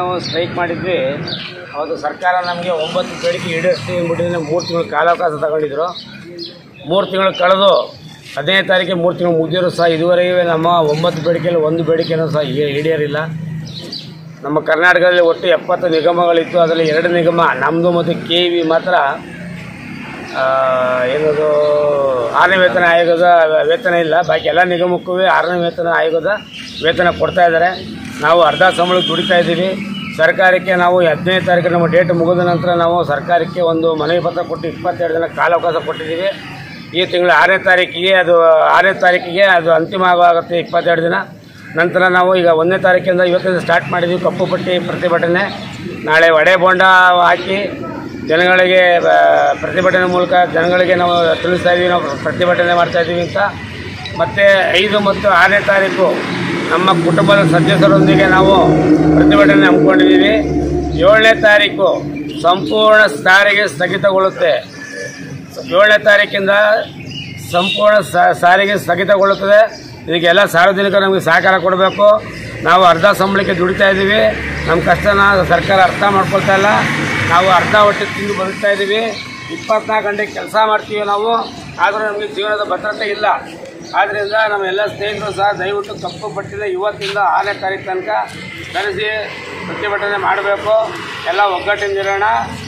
ನಾವು ಸ್ಟ್ರೈಕ್ ಮಾಡಿದ್ವಿ ಅವತ್ತು ಸರ್ಕಾರ ನಮಗೆ ಒಂಬತ್ತು ಬೇಡಿಕೆ ಈಡೇರಿಸ್ತೀವಿ ಅಂದ್ಬಿಟ್ಟಿದ್ರೆ ಮೂರು ತಿಂಗಳು ಕಾಲಾವಕಾಶ ತಗೊಂಡಿದ್ರು ಮೂರು ತಿಂಗಳು ಕಳೆದು ಹದಿನೈದು ತಾರೀಕಿಗೆ ಮೂರು ತಿಂಗಳು ಮುಗಿದಿರೋ ಸಹ ಇದುವರೆಗೆ ನಮ್ಮ ಒಂಬತ್ತು ಬೇಡಿಕೆಯಲ್ಲಿ ಒಂದು ಬೇಡಿಕೆನೂ ಸಹ ಈ- ಈಡೇರಿಲ್ಲ ನಮ್ಮ ಕರ್ನಾಟಕದಲ್ಲಿ ಒಟ್ಟು ಎಪ್ಪತ್ತು ನಿಗಮಗಳಿತ್ತು ಅದರಲ್ಲಿ ಎರಡು ನಿಗಮ ನಮ್ಮದು ಮತ್ತು ಕೆ ವಿ ಮಾತ್ರ ಆ, ಏನದು ಆರನೇ ವೇತನ ಆಯೋಗದ ವೇತನ ಇಲ್ಲ ಬಾಕಿ ಎಲ್ಲ ನಿಗಮಕ್ಕೂ ಆರನೇ ವೇತನ ಆಯೋಗದ ವೇತನ ಕೊಡ್ತಾ ಇದ್ದಾರೆ ನಾವು ಅರ್ಧ ಸಂಬಳಕ್ಕೆ ದುಡಿತಾ ಇದ್ದೀವಿ ಸರ್ಕಾರಕ್ಕೆ ನಾವು ಹದಿನೈದು ತಾರೀಕು ನಮ್ಮ ಡೇಟ್ ಮುಗಿದ ನಂತರ ನಾವು ಸರ್ಕಾರಕ್ಕೆ ಒಂದು ಮನವಿ ಪತ್ರ ಕೊಟ್ಟು ಇಪ್ಪತ್ತೆರಡು ದಿನ ಕಾಲಾವಕಾಶ ಕೊಟ್ಟಿದ್ದೀವಿ ಈ ತಿಂಗಳು ಆರನೇ ತಾರೀಕಿಗೆ ಅದು ಆರನೇ ತಾರೀಕಿಗೆ ಅದು ಅಂತಿಮ ಆಗುತ್ತೆ ಇಪ್ಪತ್ತೆರಡು ದಿನ ನಂತರ ನಾವು ಈಗ ಒಂದನೇ ತಾರೀಕಿಂದ ಇವತ್ತಿಂದ ಸ್ಟಾರ್ಟ್ ಮಾಡಿದ್ವಿ ಕಪ್ಪು ಪಟ್ಟಿ ಪ್ರತಿಭಟನೆ ನಾಳೆ ವಡೆ ಬೋಂಡ ಹಾಕಿ ಜನಗಳಿಗೆ ಆ, ಪ್ರತಿಭಟನೆ ಮೂಲಕ ಜನಗಳಿಗೆ ನಾವು ತಿಳಿಸ್ತಾ ಇದ್ದೀವಿ ನಾವು ಪ್ರತಿಭಟನೆ ಮಾಡ್ತಾ ಇದ್ದೀವಿ ಅಂತ ಮತ್ತು ಐದು ಮತ್ತು ಆರನೇ ತಾರೀಕು ನಮ್ಮ ಕುಟುಂಬದ ಸದಸ್ಯರೊಂದಿಗೆ ನಾವು ಪ್ರತಿಭಟನೆ ಹಮ್ಮಿಕೊಂಡಿದ್ದೀವಿ ಏಳನೇ ತಾರೀಕು ಸಂಪೂರ್ಣ ಸಾರಿಗೆ ಸ್ಥಗಿತಗೊಳ್ಳುತ್ತೆ ಏಳನೇ ತಾರೀಕಿಂದ ಸಂಪೂರ್ಣ ಸ- ಸಾರಿಗೆ ಸ್ಥಗಿತಗೊಳ್ಳುತ್ತದೆ ಇದಕ್ಕೆಲ್ಲ ಸಾರ್ವಜನಿಕರು ನಮಗೆ ಸಹಕಾರ ಕೊಡಬೇಕು ನಾವು ಅರ್ಧ ಸಂಬಳಕ್ಕೆ ದುಡಿತಾ ಇದ್ದೀವಿ ನಮ್ಮ ಕಷ್ಟನ ಸರ್ಕಾರ ಅರ್ಥ ಮಾಡ್ಕೊಳ್ತಾ ಇಲ್ಲ ನಾವು ಅರ್ಧ ಹೊಟ್ಟೆ ತಿಂದು ಬದುಕ್ತಾ ಇದ್ದೀವಿ ಇಪ್ಪತ್ನಾಲ್ಕು ಗಂಟೆ ಕೆಲಸ ಮಾಡ್ತೀವಿ ನಾವು ಆದರೂ ನಮಗೆ ಜೀವನದ ಭದ್ರತೆ ಇಲ್ಲ ಆದ್ದರಿಂದ ನಮ್ಮ ಎಲ್ಲ ಸ್ನೇಹಿತರು ಸಹ ದಯವಿಟ್ಟು ಕಪ್ಪು ಪಟ್ಟಿದ ಇವತ್ತಿಂದ ಆರನೇ ತಾರೀಕು ತನಕ ಧರಿಸಿ ಪ್ರತಿಭಟನೆ ಮಾಡಬೇಕು ಎಲ್ಲ ಒಗ್ಗಟ್ಟಿನಿರೋಣ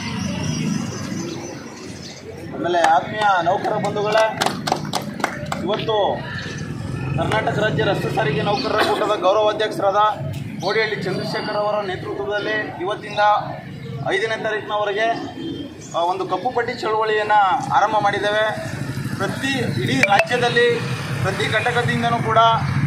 ಆಮೇಲೆ ಆತ್ಮೀಯ ನೌಕರ ಬಂಧುಗಳೇ ಇವತ್ತು ಕರ್ನಾಟಕ ರಾಜ್ಯ ರಸ್ತೆ ಸಾರಿಗೆ ನೌಕರರ ಕೂಟದ ಗೌರವಾಧ್ಯಕ್ಷರಾದ ಕೋಡಿಹಳ್ಳಿ ಚಂದ್ರಶೇಖರ್ ಅವರ ನೇತೃತ್ವದಲ್ಲಿ ಇವತ್ತಿಂದ ಐದನೇ ತಾರೀಕಿನವರೆಗೆ ಆ, ಒಂದು ಕಪ್ಪು ಪಟ್ಟಿ ಚಳುವಳಿಯನ್ನು ಆರಂಭ ಮಾಡಿದ್ದೇವೆ ಪ್ರತಿ ಇಡೀ ರಾಜ್ಯದಲ್ಲಿ ಪ್ರತಿ ಘಟಕದಿಂದನೂ ಕೂಡ